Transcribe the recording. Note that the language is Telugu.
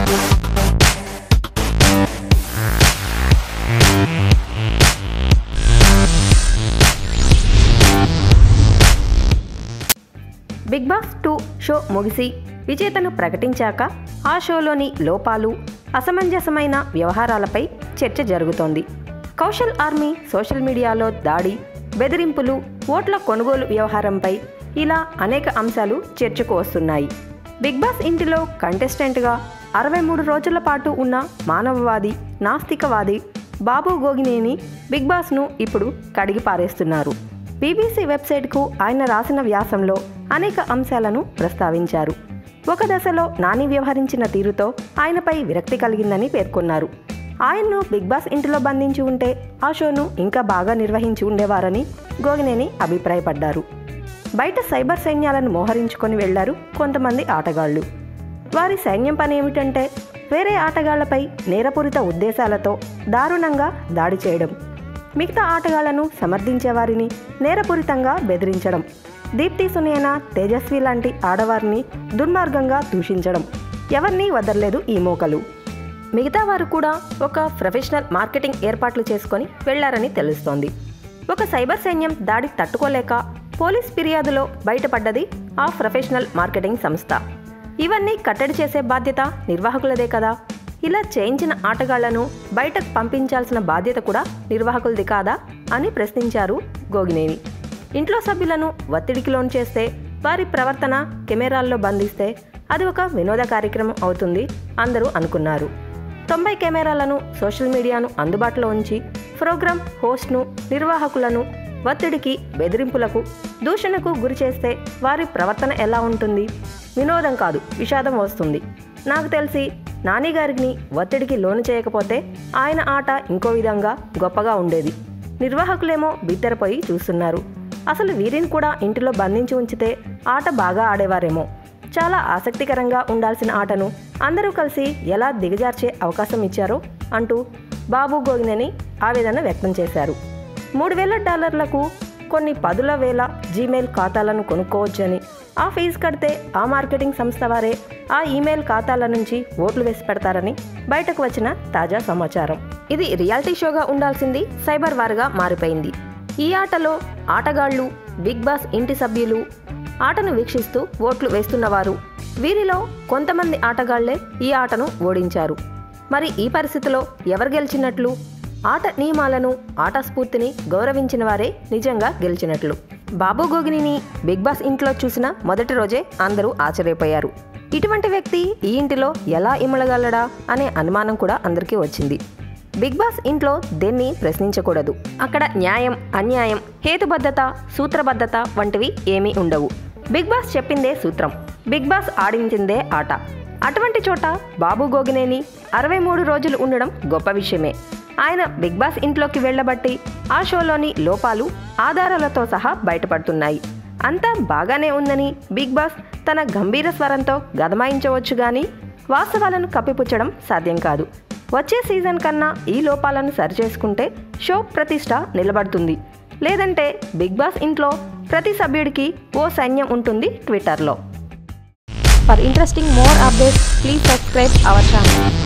బిగ్ బాస్ టూ షో ముగిసి విజేతను ప్రకటించాక ఆ షోలోని లోపాలు అసమంజసమైన వ్యవహారాలపై చర్చ జరుగుతోంది కౌశల్ ఆర్మీ సోషల్ మీడియాలో దాడి బెదిరింపులు ఓట్ల కొనుగోలు వ్యవహారంపై ఇలా అనేక అంశాలు చర్చకు వస్తున్నాయి బిగ్ బాస్ ఇంటిలో కంటెస్టెంట్గా అరవై మూడు రోజుల పాటు ఉన్న మానవవాది నాస్తికవాది బాబు గోగినేని బిగ్ బాస్ను ఇప్పుడు కడిగి పారేస్తున్నారు బీబీసీ వెబ్సైట్కు ఆయన రాసిన వ్యాసంలో అనేక అంశాలను ప్రస్తావించారు ఒక దశలో నాని వ్యవహరించిన తీరుతో ఆయనపై విరక్తి కలిగిందని పేర్కొన్నారు ఆయన్ను బిగ్ బాస్ ఇంటిలో బంధించి ఉంటే ఆ షోను ఇంకా బాగా నిర్వహించి ఉండేవారని గోగినేని అభిప్రాయపడ్డారు బయట సైబర్ సైన్యాలను మోహరించుకొని వెళ్లారు కొంతమంది ఆటగాళ్లు వారి సైన్యం పని ఏమిటంటే వేరే ఆటగాళ్లపై నేరపూరిత ఉద్దేశాలతో దారుణంగా దాడి చేయడం మిగతా ఆటగాళ్లను సమర్థించే వారిని నేరపూరితంగా బెదిరించడం దీప్తి సునేనా తేజస్వి లాంటి ఆడవారిని దుర్మార్గంగా దూషించడం ఎవరినీ వదలలేదు ఈ మోకలు మిగతా వారు కూడా ఒక ప్రొఫెషనల్ మార్కెటింగ్ ఏర్పాట్లు చేసుకొని వెళ్లారని తెలుస్తోంది ఒక సైబర్ సైన్యం దాడి తట్టుకోలేక పోలీస్ ఫిర్యాదులో బయటపడ్డది ఆ ప్రొఫెషనల్ మార్కెటింగ్ సంస్థ ఇవన్నీ కట్టడి చేసే బాధ్యత నిర్వాహకులదే కదా ఇలా చేయించిన ఆటగాళ్లను బయటకు పంపించాల్సిన బాధ్యత కూడా నిర్వాహకులది కాదా అని ప్రశ్నించారు గోగినేని ఇంట్లో సభ్యులను ఒత్తిడికి లోన్ చేస్తే వారి ప్రవర్తన కెమెరాల్లో బంధిస్తే అది ఒక వినోద కార్యక్రమం అవుతుంది అందరూ అనుకున్నారు తొంభై కెమెరాలను సోషల్ మీడియాను అందుబాటులో ఉంచి ప్రోగ్రాం హోస్ట్ను నిర్వాహకులను ఒత్తిడికి బెదిరింపులకు దూషణకు గురి చేస్తే వారి ప్రవర్తన ఎలా ఉంటుంది వినోదం కాదు విషాదం వస్తుంది నాకు తెలిసి నాని గారిని ఒత్తిడికి లోను చేయకపోతే ఆయన ఆట ఇంకో విధంగా గొప్పగా ఉండేది నిర్వాహకులేమో బిత్తరపోయి చూస్తున్నారు అసలు వీరిని కూడా ఇంటిలో బంధించి ఉంచితే ఆట బాగా ఆడేవారేమో చాలా ఆసక్తికరంగా ఉండాల్సిన ఆటను అందరూ కలిసి ఎలా దిగజార్చే అవకాశం ఇచ్చారో అంటూ బాబు గోగినని ఆవేదన వ్యక్తం చేశారు మూడు వేల డాలర్లకు కొన్ని పదుల వేల జీమెయిల్ ఖాతాలను కొనుక్కోవచ్చని ఆ ఫీజు కడితే ఆ మార్కెటింగ్ సంస్థ వారే ఆ ఈమెయిల్ ఖాతాల నుంచి ఓట్లు వేసి పెడతారని బయటకు వచ్చిన తాజా సమాచారం ఇది రియాలిటీ షోగా ఉండాల్సింది సైబర్ వార్గా మారిపోయింది ఈ ఆటలో ఆటగాళ్లు బిగ్ బాస్ ఇంటి సభ్యులు ఆటను వీక్షిస్తూ ఓట్లు వేస్తున్నవారు వీరిలో కొంతమంది ఆటగాళ్లే ఈ ఆటను ఓడించారు మరి ఈ పరిస్థితిలో ఎవరు గెలిచినట్లు ఆట నియమాలను ఆట స్ఫూర్తిని గౌరవించిన వారే నిజంగా గెలిచినట్లు బాబు గోగిని బిగ్ బాస్ ఇంట్లో చూసిన మొదటి రోజే అందరూ ఆశ్చర్యపోయారు ఇటువంటి వ్యక్తి ఈ ఇంటిలో ఎలా ఇమ్మడగలడా అనే అనుమానం కూడా అందరికీ వచ్చింది బిగ్ బాస్ ఇంట్లో దేన్ని ప్రశ్నించకూడదు అక్కడ న్యాయం అన్యాయం హేతుబద్ధత సూత్రబద్ధత వంటివి ఏమీ ఉండవు బిగ్ బాస్ చెప్పిందే సూత్రం బిగ్ బాస్ ఆడించిందే ఆట అటువంటి చోట బాబు గోగినేని అరవై మూడు రోజులు ఉండడం గొప్ప విషయమే ఆయన బిగ్ బాస్ ఇంట్లోకి వెళ్ళబట్టి ఆ షోలోని లోపాలు ఆధారాలతో సహా బయటపడుతున్నాయి అంతా బాగానే ఉందని బిగ్ బాస్ తన గంభీర స్వరంతో గదమాయించవచ్చు గాని వాస్తవాలను కప్పిపుచ్చడం సాధ్యం కాదు వచ్చే సీజన్ కన్నా ఈ లోపాలను సరిచేసుకుంటే షో ప్రతిష్ట నిలబడుతుంది లేదంటే బిగ్ బాస్ ఇంట్లో ప్రతి సభ్యుడికి ఓ సైన్యం ఉంటుంది ట్విట్టర్లో For interesting more updates, please subscribe our channel.